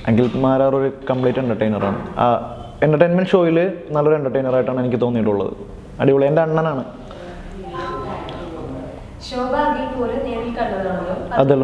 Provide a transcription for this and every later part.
അഖിൽ മാരാർ ഒരു കംപ്ലീറ്റ് എൻ്റർടൈനറാണ് ആ എൻ്റർടൈൻമെൻറ്റ് ഷോയിൽ നല്ലൊരു എൻ്റർടൈനറായിട്ടാണ് എനിക്ക് തോന്നിയിട്ടുള്ളത് അടിപൊളി എൻ്റെ അണ്ണനാണ് ശോഭ അഖിൽ പോലും നേരിൽ കണ്ടതാണല്ലോ അതല്ലോ.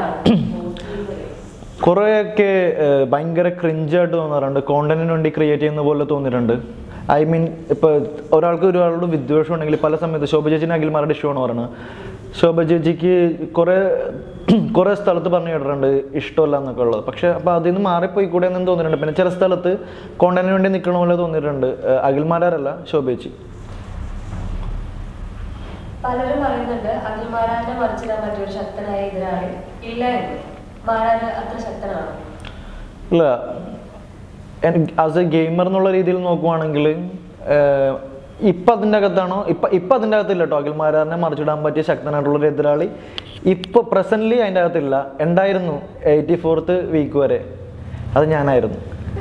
കുറേയൊക്കെ ഏഹ്, ഭയങ്കര ക്രിഞ്ചായിട്ട് തോന്നാറുണ്ട് കോണ്ടന്റിന് വേണ്ടി ക്രിയേറ്റ് ചെയ്യുന്ന പോലെ തോന്നിയിട്ടുണ്ട് ഐ മീൻ ഇപ്പോൾ ഒരാൾക്ക് ഒരാളോട് വിദ്വേഷം ഉണ്ടെങ്കിൽ പല സമയത്ത് ശോഭ ചേച്ചിനെ അഖിൽമാരുടെ ഇഷ്ടമാണ് പറയുന്നത് ശോഭ ചേച്ചിക്ക് കുറേ കുറേ സ്ഥലത്ത് പറഞ്ഞു കേട്ടിട്ടുണ്ട് ഇഷ്ടമല്ല എന്നൊക്കെ ഉള്ളത് പക്ഷേ അപ്പോൾ അതിൽ നിന്ന് മാറിപ്പോയി കൂടെ എന്നും തോന്നിയിട്ടുണ്ട് പിന്നെ ചില സ്ഥലത്ത് കോണ്ടന്റിന് വേണ്ടി നിൽക്കണ പോലെ തോന്നിയിട്ടുണ്ട് ഏഹ്, അഖിൽമാരാരല്ല ശോഭ ചേച്ചി പലരും പറയുന്നുണ്ട് അഖിൽ മാരാറിനെ മറിച്ചിടാൻ പറ്റിയ ഒരു ശക്തനായ എതിരാളി ഇല്ല എന്ന് മാരാറ് അത്ര ശക്തനാണ് ഇല്ല ആസ് എ ഗെയിമർ എന്നുള്ള രീതിയിൽ നോക്കുവാണെങ്കിൽ ഇപ്പം അതിൻ്റെ അകത്താണോ ഇപ്പം ഇപ്പം അതിൻ്റെ അകത്തില്ല കേട്ടോ അഖിൽമാരാറിനെ മറിച്ചിടാൻ പറ്റിയ ശക്തനായിട്ടുള്ളൊരു എതിരാളി ഇപ്പോൾ പ്രസൻ്റ്ലി അതിൻ്റെ അകത്തില്ല ഉണ്ടായിരുന്നു എയ്റ്റി ഫോർത്ത് വീക്ക് വരെ അത് ഞാനായിരുന്നു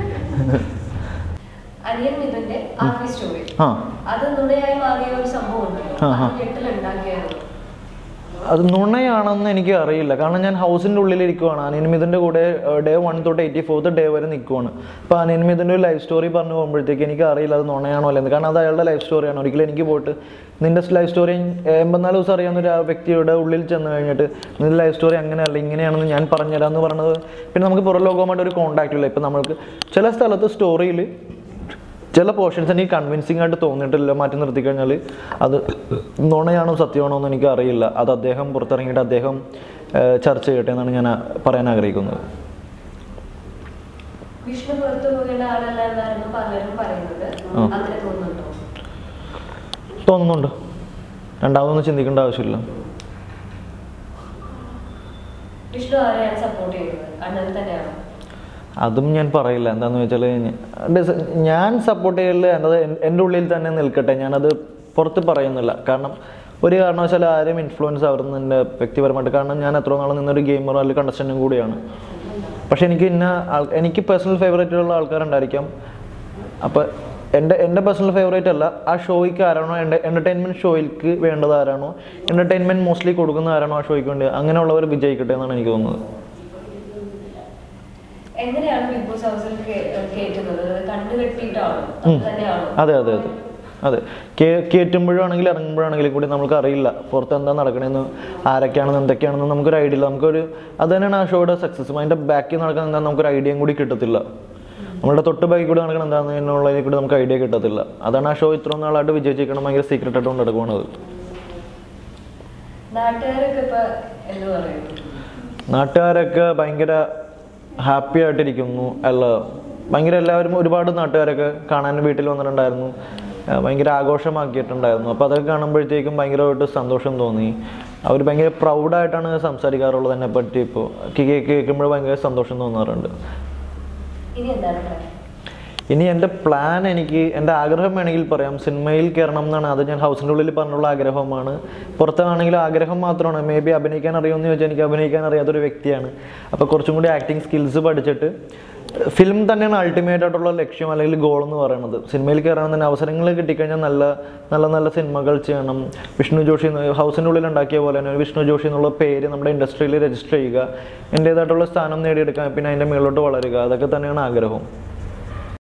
അനിയൻ മിഥുന്റെ ആർമി സ്റ്റോറി ആ അത് നുണയായി മാറിയ ഒരു സംഭവം ഉണ്ടല്ലോ ആ, ആ. അത് ഞെട്ടലുണ്ടാക്കിയായിരുന്നു അത് നുണയാണെന്ന് എനിക്ക് അറിയില്ല കാരണം ഞാൻ ഹൗസിൻ്റെ ഉള്ളിൽ ഇരിക്കുവാണ് അനിയൻമിതിൻ്റെ കൂടെ ഡേ വൺ തൊട്ട് എയ്റ്റി ഫോർത്ത് ഡേ വരെ നിൽക്കുവാണ് അപ്പോൾ അനിയൻമിതിൻ്റെ ഒരു ലൈഫ് സ്റ്റോറി പറഞ്ഞു പോകുമ്പോഴത്തേക്ക് എനിക്ക് അറിയില്ല അത് നുണയാണോ അല്ലെന്ന് കാരണം അത് അയാളുടെ ലൈഫ് സ്റ്റോറിയാണ് ഒരിക്കലും എനിക്ക് പോയിട്ട് നിൻ്റെ ലൈഫ് സ്റ്റോറി എൺപത്തിനാല് ദിവസം അറിയാവുന്ന ഒരു ആ വ്യക്തിയുടെ ഉള്ളിൽ ചെന്ന് കഴിഞ്ഞിട്ട് നിൻ്റെ ലൈഫ് സ്റ്റോറി അങ്ങനെയല്ല ഇങ്ങനെയാണെന്ന് ഞാൻ പറഞ്ഞുതരാമെന്ന് പറഞ്ഞത് പിന്നെ നമുക്ക് പുറം ലോകവുമായിട്ട് ഒരു കോൺടാക്റ്റ് ഇല്ല ഇപ്പം നമ്മൾക്ക് ചില സ്ഥലത്ത് സ്റ്റോറിയിൽ ചില പോർഷൻസ് എനിക്ക് കൺവിൻസിങ് ആയിട്ട് തോന്നിയിട്ടില്ല മാറ്റി നിർത്തി കഴിഞ്ഞാൽ അത് നുണയാണോ സത്യമാണോ എന്ന് എനിക്ക് അറിയില്ല അത് അദ്ദേഹം പുറത്തിറങ്ങിയിട്ട് അദ്ദേഹം ഏഹ്, ചർച്ച ചെയ്യട്ടെ എന്നാണ് ഞാൻ ആ- പറയാൻ ആഗ്രഹിക്കുന്നത് വിഷ്ണു പുറത്തു പോകേണ്ട ആളല്ല എന്നായിരുന്നു പലരും പറയുന്നത് ആ. അങ്ങനെ തോന്നുന്നുണ്ടോ തോന്നുന്നുണ്ട് രണ്ടാമതൊന്നും ചിന്തിക്കേണ്ട ആവശ്യമില്ല വിഷ്ണു ആരെയാണ് സപ്പോർട്ട് ചെയ്യുന്നത് അണ്ണൻ തന്നെയാണോ അതും ഞാൻ പറയില്ല എന്താണെന്ന് വെച്ചാൽ ഞാൻ സപ്പോർട്ട് ചെയ്യല് എന്നത് എൻ- എൻ്റെ ഉള്ളിൽ തന്നെ നിൽക്കട്ടെ ഞാനത് പുറത്ത് പറയുന്നില്ല കാരണം ഒരു കാരണവശാലും ആരും ഇൻഫ്ലുവൻസ് ആവുന്നത് എൻ്റെ വ്യക്തിപരമായിട്ട് കാരണം ഞാൻ എത്ര നാൾ നിന്നൊരു ഗെയിമറോ അല്ലെങ്കിൽ കണ്ടസ്റ്റൻറ്റും കൂടിയാണ് പക്ഷെ എനിക്ക് ഇന്ന ആൾ എനിക്ക് പേഴ്സണൽ ഫേവറേറ്റ് ഉള്ള ആൾക്കാരുണ്ടായിരിക്കാം അപ്പോൾ എൻ്റെ എൻ്റെ പേഴ്സണൽ ഫേവറേറ്റ് അല്ല ആ ഷോയ്ക്ക് ആരാണോ എൻ്റെ എൻ്റർടൈൻമെൻറ്റ് ഷോയ്ക്ക് വേണ്ടത് ആരാണോ എൻ്റർടൈൻമെൻറ്റ് മോസ്റ്റ്ലി കൊടുക്കുന്ന ആരാണോ ആ ഷോയ്ക്ക് വേണ്ടി അങ്ങനെയുള്ളവർ വിജയിക്കട്ടെ എന്നാണ് എനിക്ക് തോന്നുന്നത് എങ്ങനെയാണ് ബിഗ് ബോസ് ഹൗസിൽ കേ- കയറ്റുന്നത് കണ്ടു കെട്ടിയിട്ടാണോ ഉം. അത് തന്നെയാണോ അതെ അതെ അതെ അതെ കേ കയറ്റുമ്പോഴാണെങ്കിലും ഇറങ്ങുമ്പോഴാണെങ്കിലും കൂടി നമുക്ക് അറിയില്ല പുറത്ത് എന്താ നടക്കണമെന്ന് ആരൊക്കെയാണെന്ന് എന്തൊക്കെയാണെന്ന് നമുക്കൊരു ഐഡിയ ഇല്ല നമുക്കൊരു അത് തന്നെയാണ് ആ ഷോയുടെ സക്സസ് അതിൻ്റെ ബാക്കിൽ നടക്കുന്ന എന്താ നമുക്കൊരു ഐഡിയയും കൂടി കിട്ടത്തില്ല നമ്മുടെ തൊട്ട് ബാക്കിൽ കൂടി നടക്കണം എന്താണെന്ന് എന്നുള്ളതിൽ കൂടി നമുക്ക് ഐഡിയ കിട്ടത്തില്ല അതാണ് ആ ഷോ ഇത്രയും നാളായിട്ട് വിജയിച്ചിരിക്കണം ഭയങ്കര സീക്രട്ട് ആയിട്ട് കൊണ്ട് നടക്കുവാണത് നാട്ടുകാരൊക്കെ ഇപ്പൊ എന്ത് പറയുന്നു നാട്ടുകാരൊക്കെ ഭയങ്കര ഹാപ്പി ആയിട്ടിരിക്കുന്നു അല്ല ഭയങ്കര എല്ലാവരും ഒരുപാട് നാട്ടുകാരൊക്കെ കാണാൻ വീട്ടിൽ വന്നിട്ടുണ്ടായിരുന്നു ആ, ഭയങ്കര ആഘോഷമാക്കിയിട്ടുണ്ടായിരുന്നു അപ്പോൾ അതൊക്കെ കാണുമ്പോഴത്തേക്കും ഭയങ്കരമായിട്ട് സന്തോഷം തോന്നി അവർ ഭയങ്കര പ്രൗഡായിട്ടാണ് സംസാരിക്കാറുള്ളത് എന്നെ പറ്റി ഇപ്പോൾ കേൾക്കുമ്പോൾ ഭയങ്കര സന്തോഷം തോന്നാറുണ്ട് ഇനി എന്താണ് plan? ഇനി എൻ്റെ പ്ലാൻ എനിക്ക് എൻ്റെ ആഗ്രഹം വേണമെങ്കിൽ പറയാം സിനിമയിൽ കയറണം എന്നാണ് അത് ഞാൻ ഹൗസിൻ്റെ ഉള്ളിൽ പറഞ്ഞുള്ള ആഗ്രഹമാണ് പുറത്താണെങ്കിൽ ആഗ്രഹം മാത്രമാണ് മേ ബി അഭിനയിക്കാൻ അറിയുമെന്ന് ചോദിച്ചാൽ എനിക്ക് അഭിനയിക്കാൻ അറിയാത്തൊരു വ്യക്തിയാണ് അപ്പോൾ കുറച്ചും കൂടി ആക്ടിങ് സ്കിൽസ് പഠിച്ചിട്ട് ഫിലിം തന്നെയാണ് അൾട്ടിമേറ്റ് ആയിട്ടുള്ള ലക്ഷ്യം അല്ലെങ്കിൽ ഗോൾ എന്ന് പറയുന്നത് സിനിമയിൽ കയറാൻ തന്നെ അവസരങ്ങൾ കിട്ടിക്കഴിഞ്ഞാൽ നല്ല നല്ല നല്ല സിനിമകൾ ചെയ്യണം വിഷ്ണു ജോഷി എന്ന് ഹൗസിൻ്റെ ഉള്ളിൽ ഉണ്ടാക്കിയ പോലെ തന്നെ ഒരു വിഷ്ണു ജോഷി എന്നുള്ള പേര് നമ്മുടെ ഇൻഡസ്ട്രിയിൽ രജിസ്റ്റർ ചെയ്യുക എൻ്റേതായിട്ടുള്ള സ്ഥാനം നേടിയെടുക്കാൻ പിന്നെ അതിൻ്റെ മുകളിലോട്ട് വളരുക അതൊക്കെ തന്നെയാണ് ആഗ്രഹം